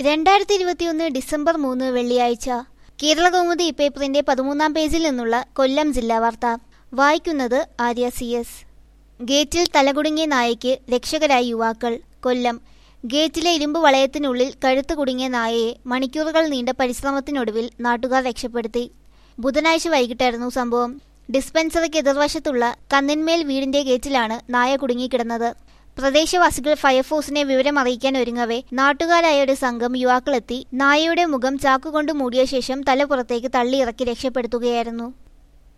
രണ്ടായിരത്തി ഇരുപത്തിയൊന്ന് ഡിസംബർ മൂന്ന് വെള്ളിയാഴ്ച കേരള കൗമുദി പേപ്പറിന്റെ പതിമൂന്നാം പേജിൽ നിന്നുള്ള കൊല്ലം ജില്ലാ വാർത്ത വായിക്കുന്നത് ആര്യ സി എസ് ഗേറ്റിൽ തലകുടുങ്ങിയ നായയ്ക്ക് രക്ഷകരായി യുവാക്കൾ കൊല്ലം ഗേറ്റിലെ ഇരുമ്പ് വളയത്തിനുള്ളിൽ കഴുത്ത് കുടുങ്ങിയ നായയെ മണിക്കൂറുകൾ നീണ്ട പരിശ്രമത്തിനൊടുവിൽ നാട്ടുകാർ രക്ഷപ്പെടുത്തി ബുധനാഴ്ച വൈകിട്ടായിരുന്നു സംഭവം ഡിസ്പെൻസറിക്ക് എതിർവശത്തുള്ള കന്നിന്മേൽ വീടിന്റെ ഗേറ്റിലാണ് നായ കുടുങ്ങിക്കിടന്നത് പ്രദേശവാസികൾ ഫയർഫോഴ്സിനെ വിവരം അറിയിക്കാൻ ഒരുങ്ങവേ നാട്ടുകാരായ ഒരു സംഘം യുവാക്കളെത്തി നായയുടെ മുഖം ചാക്കുകൊണ്ട് മൂടിയ ശേഷം തല പുറത്തേക്ക് തള്ളിയിറക്കി രക്ഷപ്പെടുത്തുകയായിരുന്നു